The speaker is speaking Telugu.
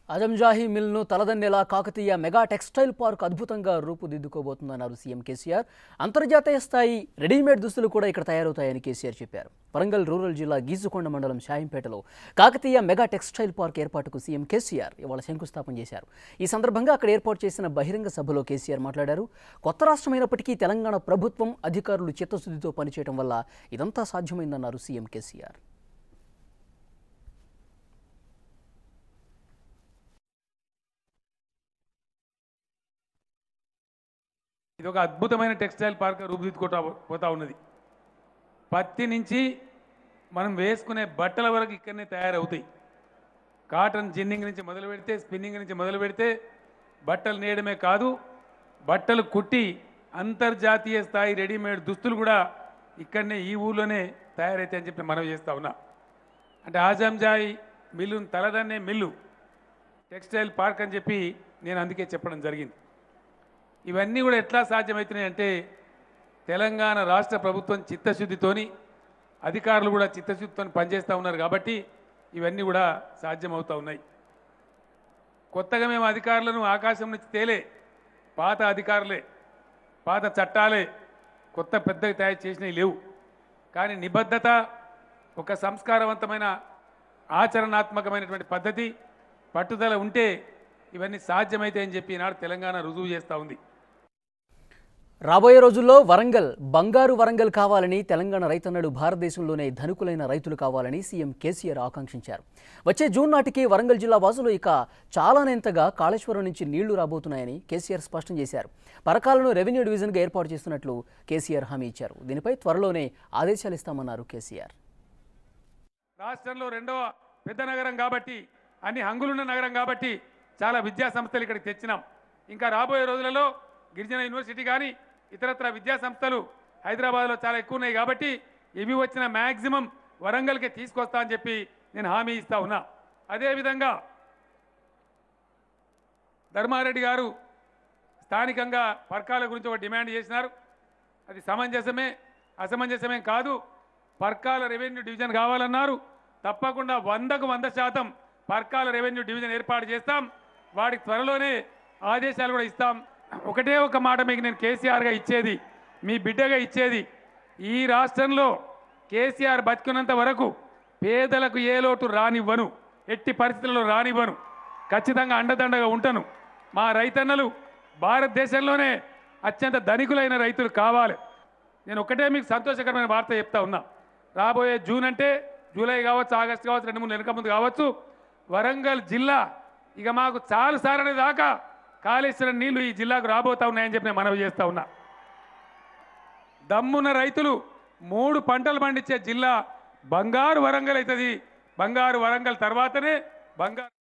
అజంజాహీ మిల్ను తలదన్నేలా కాకతీయ మెగా టెక్స్టైల్ పార్క్ అద్భుతంగా రూపుదిద్దుకోబోతుందన్నారు సీఎం కేసీఆర్ అంతర్జాతీయ స్థాయి రెడీమేడ్ దుస్తులు కూడా ఇక్కడ తయారవుతాయని కేసీఆర్ చెప్పారు వరంగల్ రూరల్ జిల్లా గీజుకొండ మండలం షాయింపేటలో కాకతీయ మెగా టెక్స్టైల్ పార్క్ ఏర్పాటుకు సీఎం కేసీఆర్ ఇవాళ శంకుస్థాపన చేశారు ఈ సందర్భంగా అక్కడ ఏర్పాటు చేసిన బహిరంగ సభలో కేసీఆర్ మాట్లాడారు కొత్త రాష్ట్రమైనప్పటికీ తెలంగాణ ప్రభుత్వం అధికారులు చిత్తశుద్ధితో పనిచేయడం వల్ల ఇదంతా సాధ్యమైందన్నారు సీఎం కేసీఆర్ ఇది ఒక అద్భుతమైన టెక్స్టైల్ పార్క్ రూపుదిద్దుకుంటా పోతా ఉన్నది పత్తి నుంచి మనం వేసుకునే బట్టల వరకు ఇక్కడనే తయారవుతాయి కాటన్ జిన్నింగ్ నుంచి మొదలు పెడితే స్పిన్నింగ్ నుంచి మొదలు పెడితే బట్టలు నేయడమే కాదు బట్టలు కుట్టి అంతర్జాతీయ స్థాయి రెడీమేడ్ దుస్తులు కూడా ఇక్కడనే ఈ ఊళ్ళోనే తయారైతాయని చెప్పి మనవి చేస్తా ఉన్నా అంటే ఆజంజాయి మిల్లును తలదన్నే మిల్లు టెక్స్టైల్ పార్క్ అని చెప్పి నేను అందుకే చెప్పడం జరిగింది ఇవన్నీ కూడా ఎట్లా సాధ్యమవుతున్నాయి అంటే తెలంగాణ రాష్ట్ర ప్రభుత్వం చిత్తశుద్ధితోని అధికారులు కూడా చిత్తశుద్ధితో పనిచేస్తూ ఉన్నారు కాబట్టి ఇవన్నీ కూడా సాధ్యమవుతూ ఉన్నాయి కొత్తగా మేము అధికారులను ఆకాశం నుంచి తేలే పాత అధికారులే పాత చట్టాలే కొత్త పెద్దగా తయారు చేసినవి లేవు కానీ నిబద్ధత ఒక సంస్కారవంతమైన ఆచరణాత్మకమైనటువంటి పద్ధతి పట్టుదల ఉంటే ఇవన్నీ సాధ్యమైతాయని చెప్పి ఈనాడు తెలంగాణ రుజువు చేస్తూ ఉంది రాబోయే రోజుల్లో వరంగల్ బంగారు వరంగల్ కావాలని తెలంగాణ రైతన్నలు భారతదేశంలోనే ధనికులైన రైతులు కావాలని సీఎం కేసీఆర్ ఆకాంక్షించారు వచ్చే జూన్ నాటికి వరంగల్ జిల్లా వాసులు ఇక చాలానేంతగా కాళేశ్వరం నుంచి నీళ్లు రాబోతున్నాయని కేసీఆర్ స్పష్టం చేశారు పరకాలను రెవెన్యూ డివిజన్గా ఏర్పాటు చేస్తున్నట్లు కేసీఆర్ హామీ ఇచ్చారు దీనిపై త్వరలోనే ఆదేశాలు ఇస్తామన్నారు కేసీఆర్ రాష్ట్రంలో రెండవ పెద్ద నగరం కాబట్టి అన్ని హంగులున్న నగరం కాబట్టి చాలా విద్యా సంస్థలు ఇక్కడికి తెచ్చినాం ఇంకా రాబోయే రోజులలో గిరిజన యూనివర్సిటీ కానీ ఇతరత్ర విద్యా సంస్థలు హైదరాబాద్లో చాలా ఎక్కువ ఉన్నాయి కాబట్టి ఇవి వచ్చిన మ్యాక్సిమం వరంగల్కి తీసుకొస్తా అని చెప్పి నేను హామీ ఇస్తా ఉన్నా అదేవిధంగా ధర్మారెడ్డి గారు స్థానికంగా పర్కాల గురించి ఒక డిమాండ్ చేసినారు అది సమంజసమే అసమంజసమే కాదు పర్కాల రెవెన్యూ డివిజన్ కావాలన్నారు తప్పకుండా వందకు వంద శాతం పర్కాల రెవెన్యూ డివిజన్ ఏర్పాటు చేస్తాం వాడికి త్వరలోనే ఆదేశాలు కూడా ఇస్తాం ఒకటే ఒక మాట మీకు నేను కేసీఆర్గా ఇచ్చేది మీ బిడ్డగా ఇచ్చేది ఈ రాష్ట్రంలో కేసీఆర్ బతికున్నంత వరకు పేదలకు ఏ లోటు రానివ్వను ఎట్టి పరిస్థితుల్లో రానివ్వను ఖచ్చితంగా అండదండగా ఉంటాను మా రైతన్నలు భారతదేశంలోనే అత్యంత ధనికులైన రైతులు కావాలి నేను ఒకటే మీకు సంతోషకరమైన వార్త చెప్తా ఉన్నా రాబోయే జూన్ అంటే జూలై కావచ్చు ఆగస్టు కావచ్చు రెండు మూడు వెనక ముందు కావచ్చు వరంగల్ జిల్లా ఇక మాకు చాలు సారనే దాకా కాళేశ్వరం నీళ్లు ఈ జిల్లాకు రాబోతా ఉన్నాయని చెప్పి నేను మనవి చేస్తా ఉన్నా దమ్మున్న రైతులు మూడు పంటలు పండించే జిల్లా బంగారు వరంగల్ అవుతుంది బంగారు వరంగల్ తర్వాతనే బంగారు